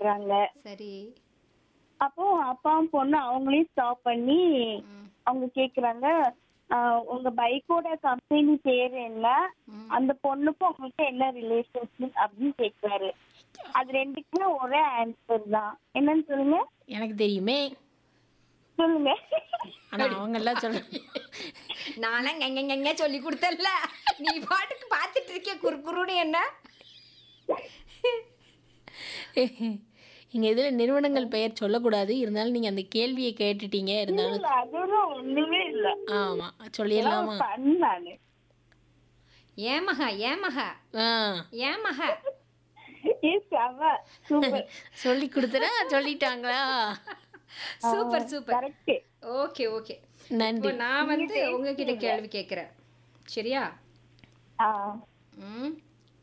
பண்றாங்க சரி அப்போ அப்பாவும் பொண்ணு அவங்களையும் ஸ்டாப் பண்ணி ம், அவங்க கேக்குறாங்க ஆஹ் உங்க பைக்கோட கம்பெனி பேர் என்ன ம். அந்த பொண்ணுக்கும் உங்களுக்கு என்ன ரிலேஷன்ஷிப் அப்படின்னு கேக்குறாரு அது ரெண்டுக்குமே ஒரே ஆன்சர் தான் என்னன்னு சொல்லுங்க எனக்கு தெரியுமே சொல்லுங்க ஆனா அவங்க எல்லாம் சொல்ற நான்லாம் கெங்க கெங்க சொல்லி கொடுத்தல நீ பாட்டுக்கு பார்த்துட்டு இருக்கிய குறு குருன்னு என்ன இங்க இதுல நிறுவனங்கள் பெயர் சொல்லக்கூடாது இருந்தாலும் நீங்க அந்த கேள்வியை கேட்டுட்டீங்க இருந்தாலும் இல்ல, அதெல்லாம் ஒண்ணுமே இல்ல ஆமா சொல்லிடலாமா ஃபன் நானு ஏன் மகா ஏன் மகா ஆ ஏன் மகா ஏ செவ சூப்பர் சொல்லி கொடுத்தனா சொல்லிட்டாங்களா super super correct okay okay நன்றி இப்போ நான் வந்து உங்ககிட்ட கேள்வி கேட்குறேன் சரியா ஆ ம்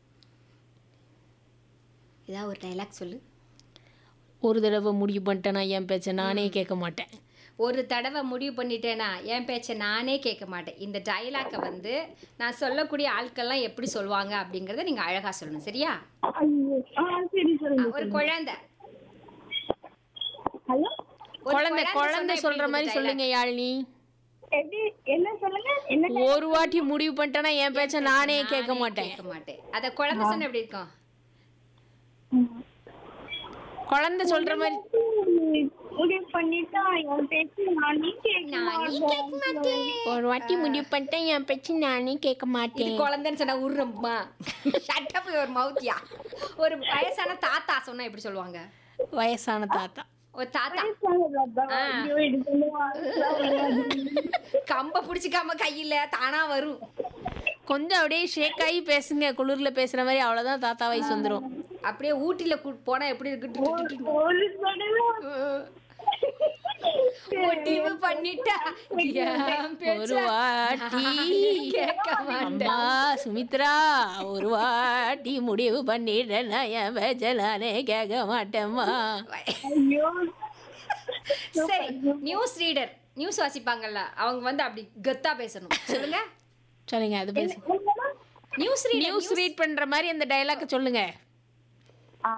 ஏதாவது ஒரு டைலாக் சொல்லு ஒரு தடவை முடிவு பண்ணிட்டேனா என் பேச்ச நானே கேட்க மாட்டேன் ஒரு தடவை முடிவு பண்ணிட்டேனா என் பேச்சை நானே கேட்க மாட்டேன் இந்த டயலாக்கை வந்து நான் சொல்லக்கூடிய ஆட்கள்லாம் எப்படி சொல்லுவாங்க அப்படிங்கறத நீங்க அழகா சொல்லணும் சரியா ஐயோ ஆ சரி ஆ, சொல்லுங்க ஒரு குழந்தை ஹலோ ஒரு குழந்தை குழந்தை சொன்னா எப்படி சொல்ற மாதிரி இருக்கும் சொல்லுங்க யாழினி எப்படி என்ன சொல்லுங்க என்ன ஒரு வாட்டி முடிவு பண்ணிட்டேனா என் பேச்ச நானே dialogue? கேட்க நானே மாட்டேன் கேட்க மாட்டேன் அத குழந்தை சொன்னா எப்படி இருக்கும் குழந்தை சொல்ற மாதிரி முடிவு பண்ணிட்டா என் பேச்சு நானே கேட்க நானே கேட்க மாட்டேன் ஒரு வாட்டி முடிவு பண்ணிட்டேன் என் பேச்சு நானே கேட்க இது மாட்டேன் குழந்தைன்னு சொன்னா உருமா ஷட்டப் ஒரு மவுத்தியா ஒரு வயசான தாத்தா சொன்னா எப்படி சொல்லுவாங்க வயசான தாத்தா ஒரு தாத்தா ஆ. ஐயோ, இது பண்ணுவாங்க. கம்ப பிடிச்சிக்காம கையில தானா வரும் கொஞ்சம் அப்படியே ஷேக் ஆகி பேசுங்க குளிர்ல பேசுற மாதிரி அவ்வளவுதான் தாத்தா வயசு வந்துரும் அப்படியே ஊட்டில கூட்டு போனா எப்படி இருக்கு ஒரு தடவை முடிவு பண்ணிட்டா என் பேச்ச ஒரு வாட்டி கேட்க மாட்டேன் அம்மா சுமித்ரா ஒரு வாட்டி முடிவு பண்ணிட்டேன் நான் என் பேச்ச நானே கேட்க மாட்டேம்மா ஐயோ சரி நியூஸ் ரீடர் நியூஸ் வாசிப்பாங்கல்ல அவங்க வந்து அப்படி கெத்தா பேசணும் சொல்லுங்க சொல்லுங்க அது பேசு நியூஸ் ரீடர் நியூஸ் ரீட் பண்ற மாதிரி அந்த டைலாக் சொல்லுங்க ஆ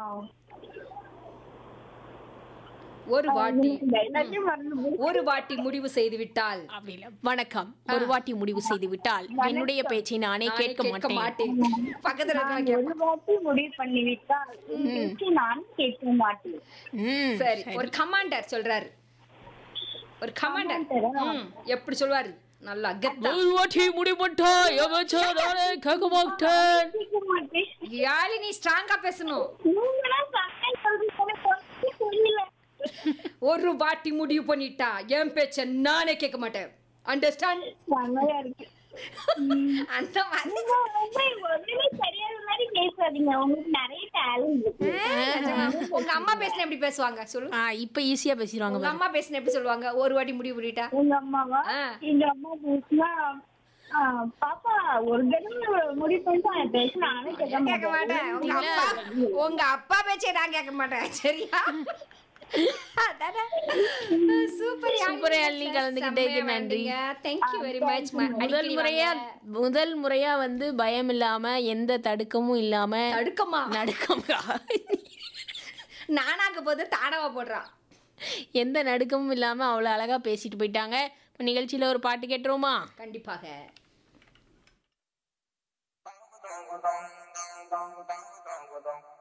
ஒரு வாட்டி எல்லாத்தையும் மறந்து போச்சு. ஒரு வாட்டி முடிவு செய்து விட்டால் அப்படி இல்ல வணக்கம் ஒரு வாட்டி முடிவு செய்து விட்டால் என்னுடைய பேச்சை நானே நானே கேட்க மாட்டேன் மாட்டேன் பக்கத்துல இருக்கவங்க ஒரு வாட்டி முடிவு பண்ணி விட்டால் உன் பேச்சு நான் கேட்க மாட்டேன் ம், சரி ஒரு கமாண்டர் சொல்றாரு ஒரு கமாண்டர் ம் எப்படி சொல்வாரு நல்லா கெத்தா ஒரு வாட்டி முடிவு பண்ணிட்டா என் பேச்சை நானே கேட்க மாட்டேன் கேட்க மாட்டேன் யாழினி ஸ்ட்ராங்கா பேசணும் நீங்களா சண்டை சொல்றீங்க எனக்கு ஒண்ணுமே புரியல ஒரு வாட்டி முடிவு பண்ணிட்டா என் பேச்ச நானே கேட்க மாட்டேன் அண்டர்ஸ்டாண்ட் செமையா இருக்கு அந்த மாதிரி நீங்க ரொம்ப ஒண்ணுமே தெரியாத மாதிரி பேசாதீங்க உங்களுக்கு நிறைய டேலண்ட் இருக்கு நிஜமா. உங்க அம்மா பேசின எப்படி பேசுவாங்க சொல்லு ஆ இப்ப ஈஸியா பேசிடுவாங்க உங்க அம்மா பேசின எப்படி சொல்லுவாங்க ஒரு வாட்டி முடிவு பண்ணிட்டா எங்க அம்மாவா ஆ. எங்க அம்மா பேசினா ஆ, பாப்பா ஒரு தடவை முடிவு பண்ணிட்டு என் பேச நானே கேட்க கேட்க மாட்டேன் உங்க அப்பா உங்க அப்பா பேச்சே நான் கேட்க மாட்டேன் சரியா அதானே சூப்பர் சூப்பர் யாழினி கலந்துக்கிட்டதுக்கு நன்றி. தேங்க்யூ வெரி மச் முதல் முறையா முதல் முறையா வந்து பயம் இல்லாம எந்த தடுக்கமும் இல்லாம தடுக்கமா நடுக்கம் நானாக்க போது தானவா போடுறான் எந்த நடுக்கமும் இல்லாம அவ்வளவு அழகா பேசிட்டு போயிட்டாங்க இப்ப நிகழ்ச்சியில ஒரு பாட்டு கேட்டுருவோமா கண்டிப்பாக dong dong dong dong dong dong dong dong